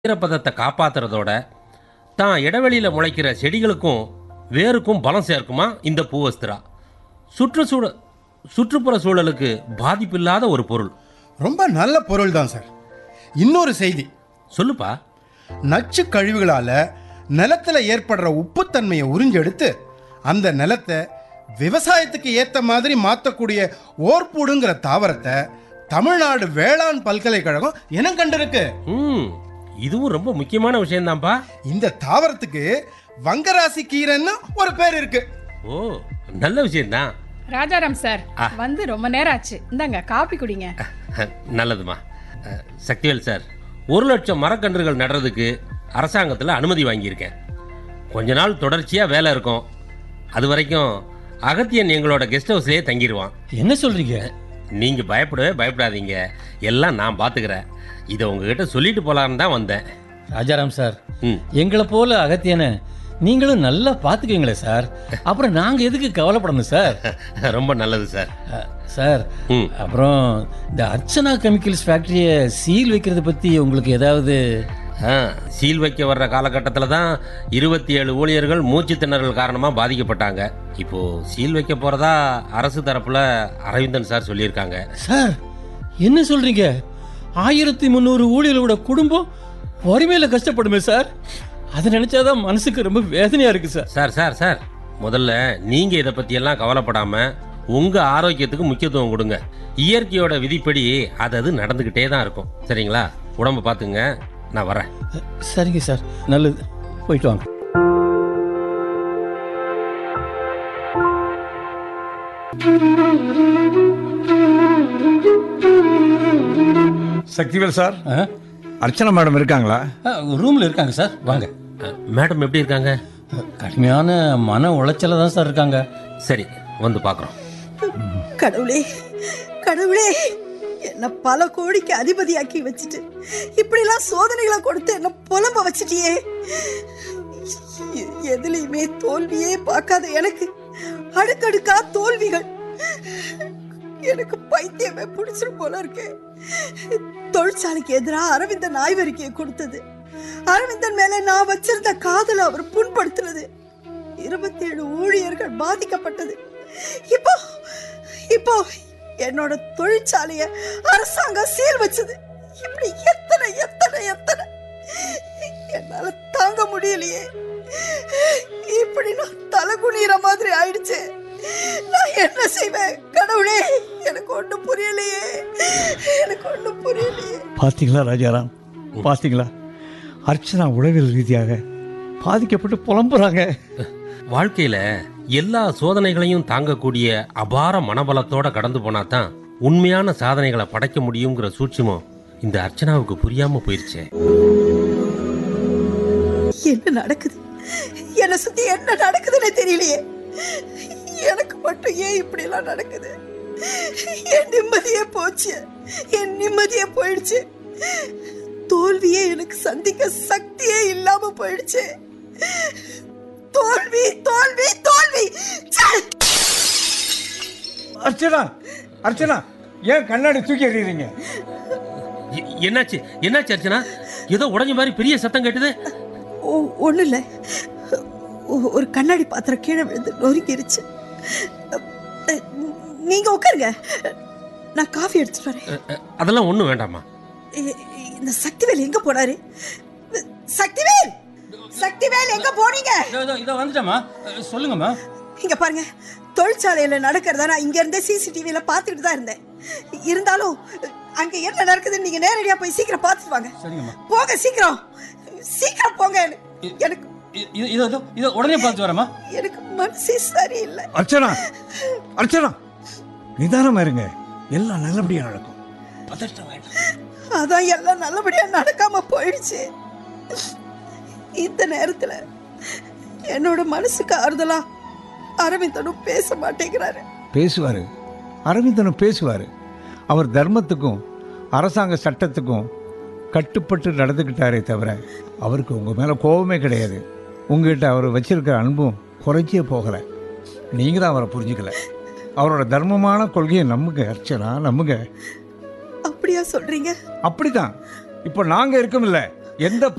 ஈரப்பதத்தை காப்பாத்துறதோட தான் இடைவெளியில முளைக்கிற செடிகளுக்கும் வேருக்கும் பலம் சேர்க்குமா இந்த பூவஸ்திரா சுற்றுச்சூழ சுற்றுப்புற சூழலுக்கு பாதிப்பில்லாத ஒரு பொருள் ரொம்ப நல்ல பொருள் தான் சார் இன்னொரு செய்தி சொல்லுப்பா நச்சு கழிவுகளால நிலத்துல ஏற்படுற உப்புத்தன்மையை உறிஞ்செடுத்து அந்த நிலத்தை விவசாயத்துக்கு ஏத்த மாதிரி மாத்தக்கூடிய ஓர்பூடுங்கிற தாவரத்தை தமிழ்நாடு வேளாண் பல்கலைக்கழகம் இனம் கண்டிருக்கு ம் இதுவும் ரொம்ப முக்கியமான விஷயம்தான்ப்பா இந்த தாவரத்துக்கு வங்கராசி கீரைன்னு ஒரு பேர் இருக்கு ஓ நல்ல விஷயம்தான் ராஜாராம் சார் வந்து ரொம்ப நேரம் ஆச்சு இந்தாங்க காப்பி குடிங்க நல்லதுமா அஹ், சக்திவேல் சார் ஒரு லட்சம் மரக்கன்றுகள் நடுறதுக்கு அரசாங்கத்தில் அனுமதி வாங்கியிருக்கேன் கொஞ்ச நாள் தொடர்ச்சியாக வேலை இருக்கும் அது வரைக்கும் அகத்தியன் எங்களோட கெஸ்ட் ஹவுஸ்லேயே தங்கிடுவான் என்ன சொல்றீங்க நீங்கள் பயப்படவே பயப்படாதீங்க எல்லாம் நான் பார்த்துக்கிறேன் இதை உங்ககிட்ட சொல்லிட்டு போலான்னு தான் வந்தேன் ராஜாராம் சார் ம் எங்களை போல அகத்தியனை நீங்களும் நல்லா பார்த்துக்குவீங்களே சார் அப்புறம் நாங்கள் எதுக்கு கவலைப்படணும் சார் ரொம்ப நல்லது சார் அ, சார் ம். அப்புறம் இந்த அர்ச்சனா கெமிக்கல்ஸ் ஃபேக்டரியை சீல் வைக்கிறத பற்றி உங்களுக்கு ஏதாவது ஆ, சீல் வைக்க வர்ற காலகட்டத்தில் தான் இருபத்தி ஏழு ஊழியர்கள் மூச்சு திணறல் காரணமாக பாதிக்கப்பட்டாங்க இப்போ சீல் வைக்க போகிறதா அரசு தரப்பில் அரவிந்தன் சார் சொல்லியிருக்காங்க சார் என்ன சொல்றீங்க ஆயிரத்தி முந்நூறு ஊழியர்களோட குடும்பம் வறுமையில் கஷ்டப்படுமே சார் அதை நினைச்சாதான் மனசுக்கு ரொம்ப வேதனையா இருக்கு சார் சார் சார் சார் முதல்ல நீங்க இதை பத்தி எல்லாம் கவலைப்படாம உங்க ஆரோக்கியத்துக்கு முக்கியத்துவம் கொடுங்க இயற்கையோட விதிப்படி அது அது நடந்துகிட்டே தான் இருக்கும் சரிங்களா உடம்ப பாத்துங்க நான் வரேன் சரிங்க சார் நல்லது போயிட்டு வாங்க சக்திவேல் சார் ஆ? அர்ச்சனா மேடம் இருக்காங்களா ஆ, ரூம்ல இருக்காங்க சார் வாங்க அஹ், மேடம் எப்படி இருக்காங்க கடுமையான மன உளைச்சல தான் சார் இருக்காங்க சரி வந்து பார்க்குறோம் கடவுளே கடவுளே என்ன பல கோடிக்கு அதிபதியாக்கி வச்சுட்டு இப்படிலாம் சோதனைகளை கொடுத்து என்ன புலம்ப வச்சிட்டியே எ- எதுலயுமே தோல்வியே பார்க்காத எனக்கு அடுக்கடுக்கா தோல்விகள் எனக்கு பைத்தியமே பிடிச்சிரு போல இருக்கு தொழிற்சாலைக்கு எதிராக அரவிந்தன் ஆய்வறிக்கையை கொடுத்தது அரவிந்தன் மேல நான் வச்சிருந்த காதலை அவர் புண்படுத்தினது இருபத்தி ஏழு ஊழியர்கள் பாதிக்கப்பட்டது இப்போ இப்போ என்னோட தொழிற்சாலைய அரசாங்கம் சீல் வச்சது இப்படி எத்தனை எத்தனை எத்தனை என்னால தாங்க முடியலையே இப்படி நான் தலை குனிற மாதிரி ஆயிடுச்சு நான் என்ன செய்வேன் கடவுளே எனக்கு ஒண்ணும் புரியலையே எனக்கு ஒண்ணும் புரியலையே பார்த்தீங்களா ராஜாராம் பார்த்தீங்களா அர்ச்சனா உளவியல் ரீதியாக பாதிக்கப்பட்டு புலம்புறாங்க வாழ்க்கையில எல்லா சோதனைகளையும் தாங்கக்கூடிய அபார மனபலத்தோட கடந்து போனா தான் உண்மையான சாதனைகளை படைக்க முடியுங்கிற சூட்சுமம் இந்த அர்ச்சனாவுக்கு புரியாம போயிருச்சே என்ன நடக்குது என்ன சுத்தி என்ன நடக்குதுன்னு தெரியலையே எனக்கு மட்டும் ஏன் இப்படி எல்லாம் நடக்குது என் நிம்மதியே போச்சு என் நிம்மதியே போயிடுச்சு தோல்வியே எனக்கு சந்திக்க சக்தியே இல்லாம போயிடுச்சு தோல்வி தோல்வி தோல்வி ச்சே! அர்ச்சனா அர்ச்சனா ஏன் கண்ணாடி தூக்கி எறியறீங்க எ- என்னாச்சு என்னாச்சு அர்ச்சனா ஏதோ உடஞ்ச மாதிரி பெரிய சத்தம் கேட்டுது ஒ- ஒண்ணும் இல்ல ஒ- ஒரு கண்ணாடி பாத்திரம் கீழே விழுந்து நொறுங்கிருச்சு நீங்க உட்காருங்க நான் காஃபி எடுத்துட்டு வரேன் அ- அ- அதெல்லாம் ஒன்றும் வேண்டாமா இ- இந்த சக்திவேல் எங்க போனாரு சக்திவேல் சக்திவேல் எங்க போனீங்க இதை வந்துட்டேம்மா சொல்லுங்கம்மா இங்க பாருங்க தொழிற்சாலையில நடக்கிறத நான் இங்க இருந்தே சிசிடிவில பாத்துக்கிட்டு தான் இருந்தேன் இருந்தாலும் அங்க என்ன நடக்குதுன்னு நீங்க நேரடியா போய் சீக்கிரம் பாத்துட்டு வாங்க சரிங்கம்மா போங்க சீக்கிரம் சீக்கிரம் போங்க எனக்கு இதை இதோ இதை உடனே பார்த்து வரேம்மா எனக்கு மனசே சரியில்லை அர்ச்சனா அர்ச்சனா நிதானமா இருங்க எல்லாம் நல்லபடியா நடக்கும் பதட்டம் வேண்டாம் அதான் எல்லாம் நல்லபடியா நடக்காம போயிடுச்சு இந்த நேரத்துல என்னோட மனசுக்கு ஆறுதலா அரவிந்தனும் பேச மாட்டேங்கிறாரு பேசுவாரு அரவிந்தனும் பேசுவாரு அவர் தர்மத்துக்கும் அரசாங்க சட்டத்துக்கும் கட்டுப்பட்டு நடந்துக்கிட்டாரே தவிர அவருக்கு உங்கள் மேலே கோபமே கிடையாது உங்ககிட்ட அவர் வச்சிருக்கிற அன்பும் குறைச்சே போகலை நீங்கள் தான் அவரை புரிஞ்சுக்கல அவரோட தர்மமான கொள்கையை நம்புங்க அர்ச்சனா நம்புங்க அப்படியா சொல்றீங்க அப்படிதான் இப்போ நாங்கள் இருக்கோம்ல எந்த